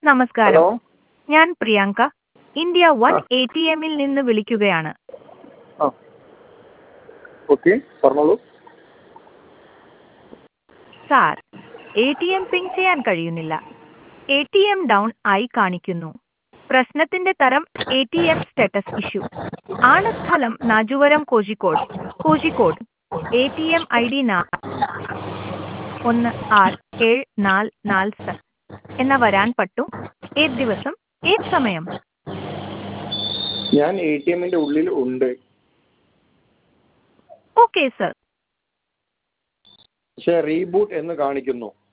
നമസ്കാരം ഹലോ ഞാൻ Priyanka India one ആ. എ ടി എമ്മിൽ നിന്ന് വിളിക്കുകയാണ് ആ ഓക്കെ പറഞ്ഞോളൂ sir A T M ping ചെയ്യാൻ കഴിയുന്നില്ല എ ടി എം ഡൗൺ ആയി കാണിക്കുന്നു പ്രശ്നത്തിന്റെ തരം A T M status issue ആണ് സ്ഥലം നാജുവരം Kozhikode Kozhikode A T M I D നാ ഒന്ന് ആറ് ഏഴ് നാല് നാല് സർ എന്ന വരാൻ പറ്റൂ ഏത് ദിവസം ഏത് സമയം ഞാൻ എ ടി എമ്മിൻ്റെ ഉള്ളിൽ ഉണ്ട് ഓക്കെ സർ പക്ഷേ റീബൂട്ട് എന്ന് കാണിക്കുന്നു